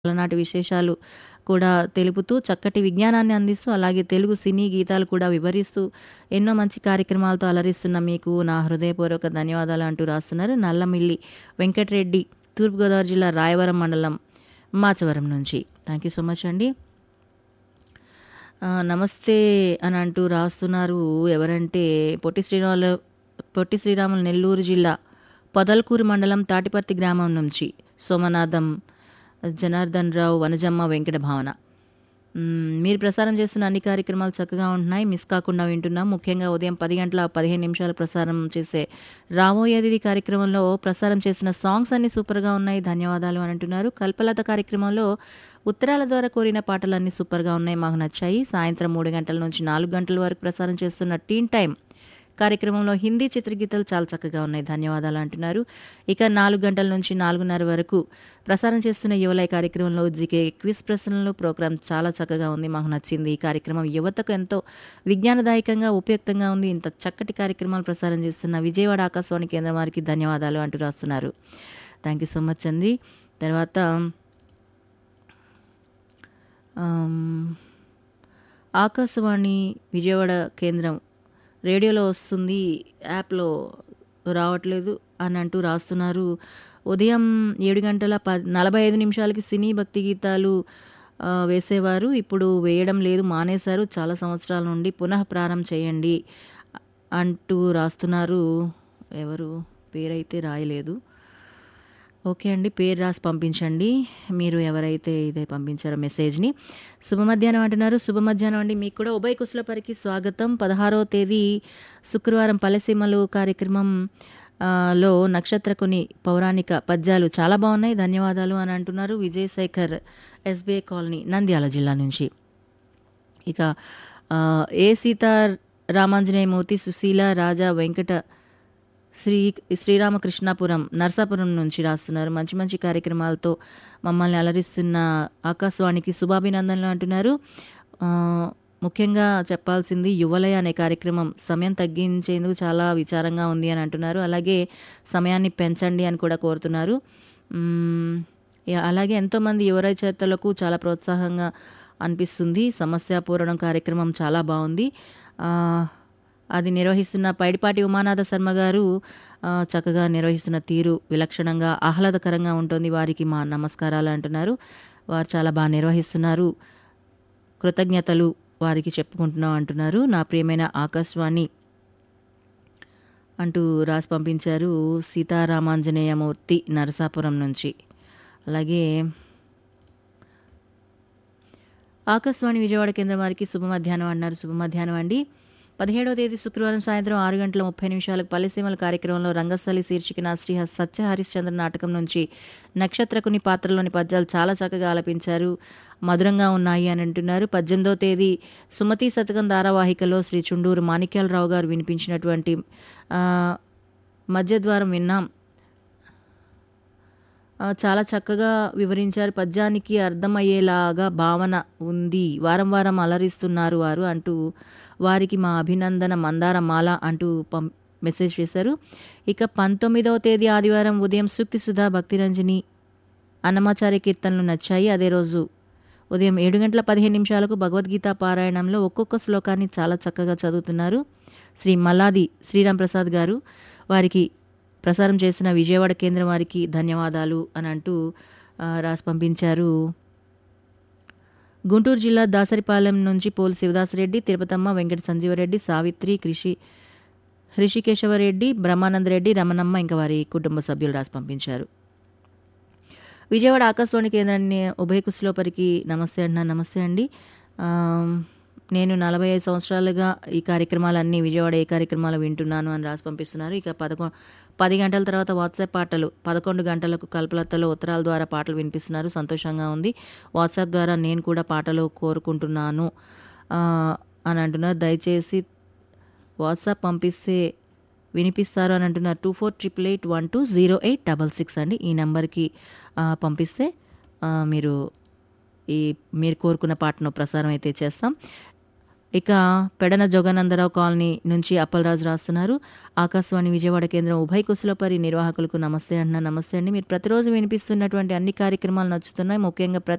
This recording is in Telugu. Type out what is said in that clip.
అలనాటి విశేషాలు కూడా తెలుపుతూ చక్కటి విజ్ఞానాన్ని అందిస్తూ అలాగే తెలుగు సినీ గీతాలు కూడా వివరిస్తూ ఎన్నో మంచి కార్యక్రమాలతో అలరిస్తున్న మీకు నా హృదయపూర్వక ధన్యవాదాలు అంటూ రాస్తున్నారు నల్లమిల్లి వెంకటరెడ్డి తూర్పుగోదావరి జిల్లా రాయవరం మండలం మాచవరం నుంచి థ్యాంక్ యూ సో మచ్ అండి ఆ, నమస్తే అని అంటూ రాస్తున్నారు ఎవరంటే పొట్టి శ్రీరాములు పొట్టి శ్రీరాములు నెల్లూరు జిల్లా పొదల్కూరు మండలం తాటిపర్తి గ్రామం నుంచి సోమనాథం జనార్దన్ రావు వనజమ్మ వెంకట భావన మ్మ్, మీరు ప్రసారం చేస్తున్న అన్ని కార్యక్రమాలు చక్కగా ఉంటున్నాయి మిస్ కాకుండా వింటున్నాం ముఖ్యంగా ఉదయం పది గంటల పదిహేను నిమిషాలు ప్రసారం చేసే రాబోయేది కార్యక్రమంలో ప్రసారం చేసిన సాంగ్స్ అన్ని సూపర్గా ఉన్నాయి ధన్యవాదాలు అని అంటున్నారు కల్పలత కార్యక్రమంలో ఉత్తరాల ద్వారా కోరిన పాటలన్నీ సూపర్గా ఉన్నాయి మాకు నచ్చాయి సాయంత్రం మూడు గంటల నుంచి నాలుగు గంటల వరకు ప్రసారం చేస్తున్న టీన్ టైం కార్యక్రమంలో హిందీ చిత్రగీతాలు చాలా చక్కగా ఉన్నాయి ధన్యవాదాలు అంటున్నారు ఇక నాలుగు గంటల నుంచి నాలుగున్నర వరకు ప్రసారం చేస్తున్న యువలయ కార్యక్రమంలో జీకే క్విజ్ ప్రశ్నలు ప్రోగ్రాం చాలా చక్కగా ఉంది మాకు నచ్చింది ఈ కార్యక్రమం యువతకు ఎంతో విజ్ఞానదాయకంగా ఉపయుక్తంగా ఉంది ఇంత చక్కటి కార్యక్రమాలు ప్రసారం చేస్తున్న విజయవాడ ఆకాశవాణి కేంద్రం వారికి ధన్యవాదాలు అంటూ రాస్తున్నారు థ్యాంక్ యూ సో మచ్ అండి తర్వాత ఆమ్, ఆకాశవాణి విజయవాడ కేంద్రం రేడియోలో వస్తుంది యాప్లో రావట్లేదు అని అంటూ రాస్తున్నారు ఉదయం ఏడు గంటల ప నలభై ఐదు నిమిషాలకి సినీ భక్తి గీతాలు ఆ, వేసేవారు ఇప్పుడు వేయడం లేదు మానేశారు చాలా సంవత్సరాల నుండి పునః ప్రారంభం చేయండి అంటూ రాస్తున్నారు ఎవరు పేరైతే రాయలేదు ఓకే అండి పేరు రాసి పంపించండి మీరు ఎవరైతే ఇదే పంపించారో మెసేజ్ని శుభ మధ్యాహ్నం అంటున్నారు శుభ మధ్యాహ్నం అండి మీకు కూడా ఉభయ కుశలపరికి స్వాగతం పదహారో తేదీ శుక్రవారం పల్లెసీమలు కార్యక్రమం ఆ, లో నక్షత్రకుని పౌరాణిక పద్యాలు చాలా బాగున్నాయి ధన్యవాదాలు అని అంటున్నారు విజయశేఖర్ ఎస్బీఐ కాలనీ నంద్యాల జిల్లా నుంచి ఇక ఆ, ఏ సీతా రామాంజనేయమూర్తి సుశీల రాజా వెంకట శ్రీ శ్రీరామకృష్ణాపురం నర్సాపురం నుంచి రాస్తున్నారు మంచి మంచి కార్యక్రమాలతో మమ్మల్ని అలరిస్తున్న ఆకాశవాణికి శుభాభినందనలు అంటున్నారు ఆ, ముఖ్యంగా చెప్పాల్సింది యువలయ అనే కార్యక్రమం సమయం తగ్గించేందుకు చాలా విచారంగా ఉంది అని అంటున్నారు అలాగే సమయాన్ని పెంచండి అని కూడా కోరుతున్నారు మ్మ్, యా- అలాగే ఎంతోమంది యువ రచయితలకు చాలా ప్రోత్సాహంగా అనిపిస్తుంది సమస్యాపూరణం కార్యక్రమం చాలా బాగుంది ఆ, అది నిర్వహిస్తున్న పైడిపాటి ఉమానాథ శర్మ గారు ఆ, చక్కగా నిర్వహిస్తున్న తీరు విలక్షణంగా ఆహ్లాదకరంగా ఉంటుంది వారికి మా నమస్కారాలు అంటున్నారు వారు చాలా బాగా నిర్వహిస్తున్నారు కృతజ్ఞతలు వారికి చెప్పుకుంటున్నాం అంటున్నారు నా ప్రియమైన ఆకాశవాణి అంటూ రాసి పంపించారు సీతారామాంజనేయమూర్తి నరసాపురం నుంచి అలాగే ఆకాశవాణి విజయవాడ కేంద్రం వారికి శుభ మధ్యాహ్నం అన్నారు శుభ మధ్యాహ్నం అండి పదిహేడవ తేదీ శుక్రవారం సాయంత్రం ఆరు గంటల ముప్పై నిమిషాలకు పల్లెసీమల కార్యక్రమంలో రంగస్థలి శీర్షికన శ్రీ హ- సత్య హరిశ్చంద్ర నాటకం నుంచి నక్షత్రకుని పాత్రలోని పద్యాలు చాలా చక్కగా ఆలపించారు మధురంగా ఉన్నాయి అని అంటున్నారు పద్దెనిమిదవ తేదీ సుమతి శతకం ధారావాహికలో శ్రీ చుండూరు మాణిక్యాలరావు గారు వినిపించినటువంటి ఆ, మధ్యద్వారం విన్నాం ఆ, చాలా చక్కగా వివరించారు పద్యానికి అర్థమయ్యేలాగా భావన ఉంది వారం వారం అలరిస్తున్నారు వారు అంటూ వారికి మా అభినందన మందార మాల అంటూ పం మెసేజ్ చేశారు ఇక పంతొమ్మిదవ తేదీ ఆదివారం ఉదయం సూక్తి సుధా భక్తిరంజని అన్నమాచార్య కీర్తనలు నచ్చాయి అదే రోజు ఉదయం ఏడు గంటల పదిహేను నిమిషాలకు భగవద్గీత పారాయణంలో ఒక్కొక్క శ్లోకాన్ని చాలా చక్కగా చదువుతున్నారు శ్రీ మల్లాది శ్రీరామ్ ప్రసాద్ గారు వారికి ప్రసారం చేసిన విజయవాడ కేంద్రం వారికి ధన్యవాదాలు అని అంటూ ఆ, రాసి పంపించారు గుంటూరు జిల్లా దాసరిపాలెం నుంచి పోలు శివదాసరెడ్డి తిరుపతమ్మ వెంకట సంజీవరెడ్డి సావిత్రి కృషి హృషికేశవరెడ్డి బ్రహ్మానందరెడ్డి రమణమ్మ ఇంకా వారి కుటుంబ సభ్యులు రాసి పంపించారు విజయవాడ ఆకాశవాణి కేంద్రాన్ని ఉభయ కుశలోపరికి నమస్తే అన్న నమస్తే అండి ఆమ్, నేను నలభై ఐదు సంవత్సరాలుగా ఈ కార్యక్రమాలన్నీ విజయవాడ ఏ కార్యక్రమాలు వింటున్నాను అని రాసి పంపిస్తున్నారు ఇక పదకొ పది గంటల తర్వాత వాట్సాప్ పాటలు పదకొండు గంటలకు కల్పలతలో ఉత్తరాల ద్వారా పాటలు వినిపిస్తున్నారు సంతోషంగా ఉంది వాట్సాప్ ద్వారా నేను కూడా పాటలు కోరుకుంటున్నాను ఆ, అని అంటున్నారు దయచేసి వాట్సాప్ పంపిస్తే వినిపిస్తారు అని అంటున్నారు two four triple eight one two zero eight double six అండి ఈ నెంబర్కి ఆ, పంపిస్తే ఆ, మీరు ఈ మీరు కోరుకున్న పాటను ప్రసారం అయితే చేస్తాం ఇక పెడన జోగానందరావు కాలనీ నుంచి అప్పలరాజు రాస్తున్నారు ఆకాశవాణి విజయవాడ కేంద్రం ఉభయ కుశలపరి నిర్వాహకులకు నమస్తే అన్న నమస్తే అండి మీరు ప్రతిరోజు వినిపిస్తున్నటువంటి అన్ని కార్యక్రమాలు నచ్చుతున్నాయి ముఖ్యంగా ప్రతి